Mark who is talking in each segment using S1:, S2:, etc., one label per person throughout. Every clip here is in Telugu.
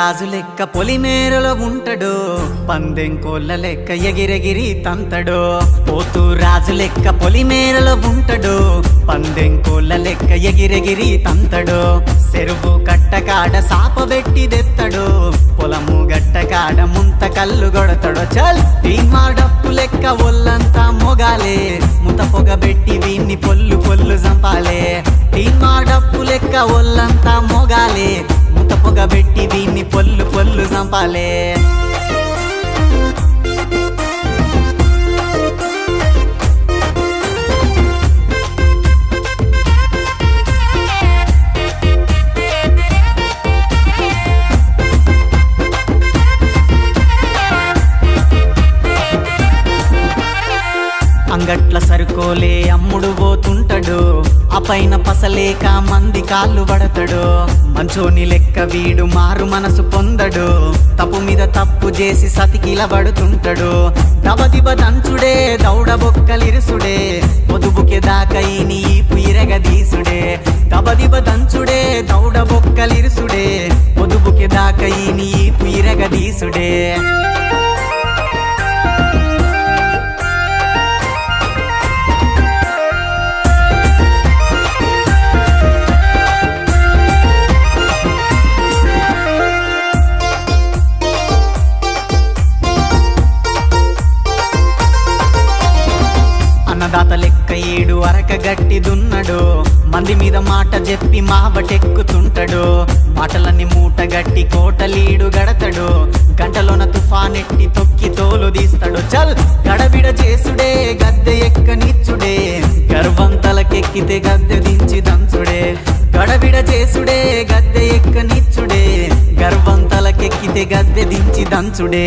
S1: రాజు లెక్క పొలిమేరలో ఉంటాడు పందెం కోళ్ళ లెక్క ఎగిరెగిరి తంతడు పోతూ రాజు లెక్క పొలిమేరలో ఉంటాడు పందెం కోళ్ళ లెక్క ఎగిరెగిరి తంతడు చెరువు కట్టకాడ సాప పెట్టి దెత్తడు పొలము గట్టకాడ ముంత కళ్ళు కొడతాడు చల్ టీమా డప్పు లెక్క ఒళ్ళంతా మొగాలే ముత పొగ పెట్టి వీన్ని పొల్లు పొల్లు చంపాలే టీమా డప్పు లెక్క ఒళ్ళంతా మొగాలే ముత పొగ పెట్టి వీన్ని పొల్లు పొల్లు చంపాలే అంగట్ల సరుకోలే అమ్ముడు పోతుంటాడు ఆ పైన పసలేక మంది కాళ్ళు పడతాడు మంచోని లెక్క వీడు మారు మనసు పొందడు తప్పు మీద తప్పు చేసి సతికిల పడుతుంటాడు దబదిబ దంచుడే దౌడ బొక్కలిరుసుడే పొదుపుకే దాకై నీ పుయిరగదీసుడే దబదిబ దంచుడే దౌడ బొక్కలిరుసుడే పొదుపుకే దాకై నీ పుయిరగదీసుడే అన్నదాత లెక్క ఏడు అరక గట్టి దున్నడు మంది మీద మాట చెప్పి మావటెక్కుతుంటాడు మాటలన్నీ మూట గట్టి కోటలీడు గడతాడు గంటలోన తుఫానెట్టి తొక్కి తోలు తీస్తాడు చల్ గడబిడ చేసుడే గద్దె ఎక్కనిచ్చుడే గర్వం తలకెక్కితే గద్దె దించి దంచుడే గడబిడ చేసుడే గద్దె ఎక్కనిచ్చుడే గర్వం తలకెక్కితే గద్దె దించి దంచుడే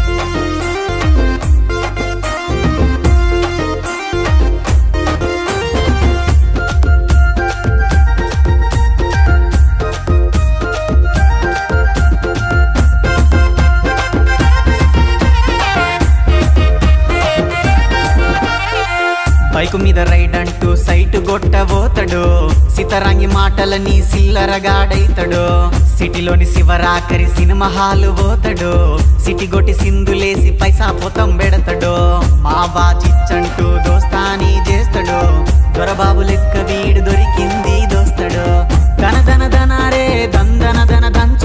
S1: బైకు మీద రైడ్ అంటూ సైట్ గొట్టబోతాడు సితరంగి మాటలని సిల్లరగాడైతాడు సిటీలోని శివరాకరి సినిమా హాలు పోతాడు సిటీ గొట్టి సిందులేసి పైసా పొతం పెడతాడు మా బాచిచ్చంటూ దోస్తాని చేస్తాడు దొరబాబు లెక్క వీడు దొరికింది దోస్తాడు ధన ధన ధనారే దందన ధన దంత